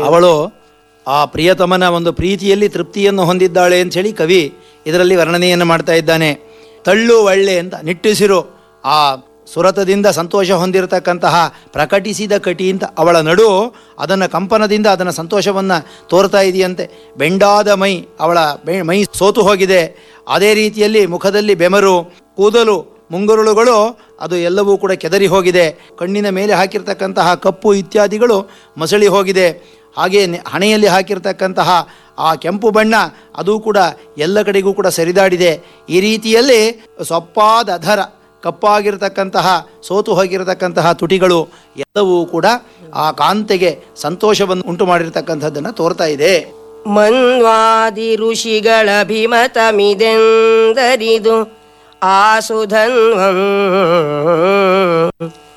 ಅವಳು ಆ ಪ್ರಿಯತಮನ ಒಂದು ಪ್ರೀತಿಯಲ್ಲಿ ತೃಪ್ತಿಯನ್ನು ಹೊಂದಿದ್ದಾಳೆ ಅಂತ ಹೇಳಿ ಕವಿ ಇದರಲ್ಲಿ ವರ್ಣನೆಯನ್ನು ಮಾಡ್ತಾ ಇದ್ದಾನೆ ತಳ್ಳು ಒಳ್ಳೆ ಅಂತ ನಿಟ್ಟುಸಿರು ಆ ಸುರತದಿಂದ ಸಂತೋಷ ಹೊಂದಿರತಕ್ಕಂತಹ ಪ್ರಕಟಿಸಿದ ಕಟಿ ಅಂತ ಅವಳ ನಡು ಅದನ್ನು ಕಂಪನದಿಂದ ಅದನ್ನು ಸಂತೋಷವನ್ನು ತೋರ್ತಾ ಇದೆಯಂತೆ ಬೆಂಡಾದ ಮೈ ಅವಳ ಬೆ ಮೈ ಸೋತು ಹೋಗಿದೆ ಅದೇ ರೀತಿಯಲ್ಲಿ ಮುಖದಲ್ಲಿ ಬೆಮರು ಕೂದಲು ಮುಂಗುರುಳುಗಳು ಅದು ಎಲ್ಲವೂ ಕೂಡ ಕೆದರಿ ಹೋಗಿದೆ ಕಣ್ಣಿನ ಮೇಲೆ ಹಾಕಿರ್ತಕ್ಕಂತಹ ಕಪ್ಪು ಇತ್ಯಾದಿಗಳು ಮಸಳಿ ಹೋಗಿದೆ ಹಾಗೆ ನೆ- ಹಣೆಯಲ್ಲಿ ಹಾಕಿರ್ತಕ್ಕಂತಹ ಆ ಕೆಂಪು ಬಣ್ಣ ಅದು ಕೂಡ ಎಲ್ಲ ಕಡೆಗೂ ಕೂಡ ಸರಿದಾಡಿದೆ ಈ ರೀತಿಯಲ್ಲಿ ಸೊಪ್ಪಾದ ಅಧರ ಕಪ್ಪಾಗಿರ್ತಕ್ಕಂತಹ ಸೋತು ಹೋಗಿರತಕ್ಕಂತಹ ತುಟಿಗಳು ಎಲ್ಲವೂ ಕೂಡ ಆ ಕಾಂತೆಗೆ ಸಂತೋಷವನ್ನು ಉಂಟು ಮಾಡಿರ್ತಕ್ಕಂಥದ್ದನ್ನು ತೋರ್ತಾ ಇದೆ ಮನ್ವಾದಿ ಋಷಿಗಳಭಿಮತಮಿದೆಂದರಿದು ಆಸುಧನ್ವಂ